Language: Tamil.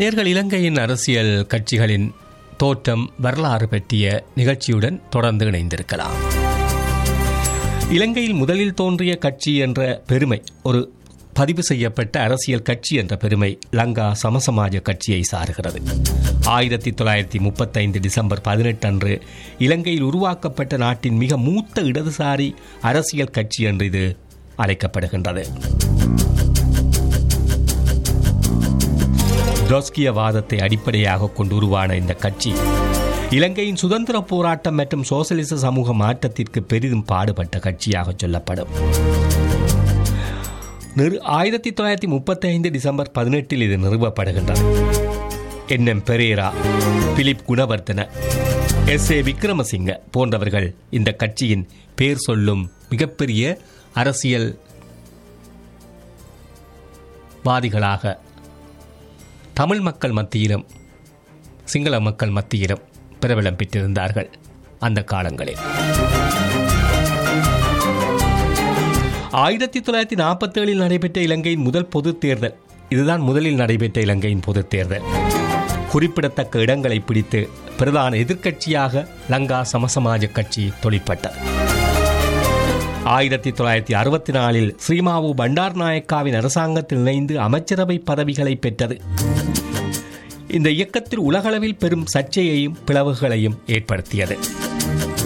நேர்கள் இலங்கையின் அரசியல் கட்சிகளின் தோற்றம் வரலாறு பற்றிய நிகழ்ச்சியுடன் தொடர்ந்து இணைந்திருக்கலாம் இலங்கையில் முதலில் தோன்றிய கட்சி என்ற பெருமை ஒரு பதிவு செய்யப்பட்ட அரசியல் கட்சி என்ற பெருமை லங்கா சமசமாஜ கட்சியை சாருகிறது ஆயிரத்தி தொள்ளாயிரத்தி முப்பத்தைந்து டிசம்பர் பதினெட்டு அன்று இலங்கையில் உருவாக்கப்பட்ட நாட்டின் மிக மூத்த இடதுசாரி அரசியல் கட்சி என்று இது அழைக்கப்படுகின்றது ட்ரொஸ்கியவாதத்தை அடிப்படையாக கொண்டு உருவான இந்த கட்சி இலங்கையின் சுதந்திர போராட்டம் மற்றும் சோசலிச சமூக மாற்றத்திற்கு பெரிதும் பாடுபட்ட கட்சியாக சொல்லப்படும் நிறு ஆயிரத்தி தொள்ளாயிரத்தி முப்பத்தி ஐந்து டிசம்பர் பதினெட்டில் இது நிறுவப்படுகின்றது N M Perera Philip Gunawardena S A Wickremesinghe போன்றவர்கள் இந்த கட்சியின் பேர் சொல்லும் மிகப்பெரிய அரசியல் வாதிகளாக தமிழ் மக்கள் மத்தியிலும் சிங்கள மக்கள் மத்தியிலும் பிரபலம் பெற்றிருந்தார்கள் அந்த காலங்களில் ஆயிரத்தி தொள்ளாயிரத்தி நாற்பத்தி ஏழில் நடைபெற்ற இலங்கையின் முதல் பொதுத் தேர்தல் இதுதான் முதலில் நடைபெற்ற இலங்கையின் பொதுத் தேர்தல் குறிப்பிடத்தக்க இடங்களை பிடித்து பிரதான எதிர்க்கட்சியாக லங்கா சமசமாஜ கட்சி தொழிற்பட்டது ஆயிரத்தி தொள்ளாயிரத்தி அறுபத்தி நாலில் ஸ்ரீமாவு பண்டார் நாயக்காவின் அரசாங்கத்தில் இணைந்து அமைச்சரவை பதவிகளை பெற்றது இந்த இயக்கத்தில் உலகளவில் பெரும் சர்ச்சையையும் பிளவுகளையும் ஏற்படுத்தியது